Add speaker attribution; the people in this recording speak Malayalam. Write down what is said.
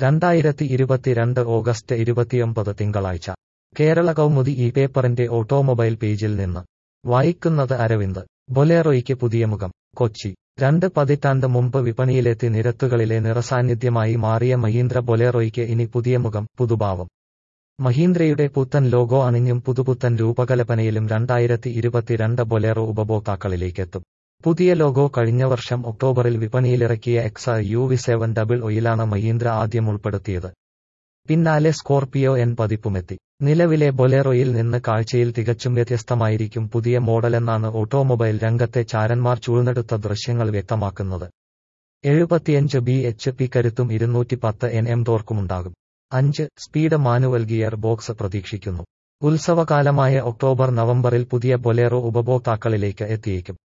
Speaker 1: രണ്ടായിരത്തി ഇരുപത്തിരണ്ട് ഓഗസ്റ്റ് ഇരുപത്തിയൊമ്പത് തിങ്കളാഴ്ച കേരള കൗമുദി ഈ പേപ്പറിന്റെ ഓട്ടോമൊബൈൽ പേജിൽ നിന്ന് വായിക്കുന്നത് അരവിന്ദ് ബൊലേറോയ്ക്ക് പുതിയ മുഖം കൊച്ചി രണ്ട് പതിറ്റാണ്ട് മുമ്പ് വിപണിയിലെത്തി നിരത്തുകളിലെ നിറസാന്നിധ്യമായി മാറിയ മഹീന്ദ്ര ബൊലേറോയ്ക്ക് ഇനി പുതിയ മുഖം പുതുഭാവം മഹീന്ദ്രയുടെ പുത്തൻ ലോഗോ അണിഞ്ഞും പുതുപുത്തൻ രൂപകൽപ്പനയിലും രണ്ടായിരത്തി ഇരുപത്തിരണ്ട് ബൊലേറോ ഉപഭോക്താക്കളിലേക്കെത്തും പുതിയ ലോഗോ കഴിഞ്ഞ വർഷം ഒക്ടോബറിൽ വിപണിയിലിറക്കിയ X U V seven double ഒയിലാണ് മഹീന്ദ്ര ആദ്യം ഉൾപ്പെടുത്തിയത് പിന്നാലെ സ്കോർപിയോ എൻ പതിപ്പുമെത്തി നിലവിലെ ബൊലേറോയിൽ നിന്ന് കാഴ്ചയിൽ തികച്ചും വ്യത്യസ്തമായിരിക്കും പുതിയ മോഡലെന്നാണ് ഓട്ടോമൊബൈൽ രംഗത്തെ ചാരന്മാർ ചൂഴ്ന്നെടുത്ത ദൃശ്യങ്ങൾ വ്യക്തമാക്കുന്നത് എഴുപത്തിയഞ്ച് ബി എച്ച് പി കരുത്തും ഇരുന്നൂറ്റി പത്ത് എൻ എം ടോർക്കുമുണ്ടാകും അഞ്ച് സ്പീഡ് മാനുവൽ ഗിയർ ബോക്സ് പ്രതീക്ഷിക്കുന്നു ഉത്സവകാലമായ ഒക്ടോബർ നവംബറിൽ പുതിയ ബൊലേറോ ഉപഭോക്താക്കളിലേക്ക് എത്തിയേക്കും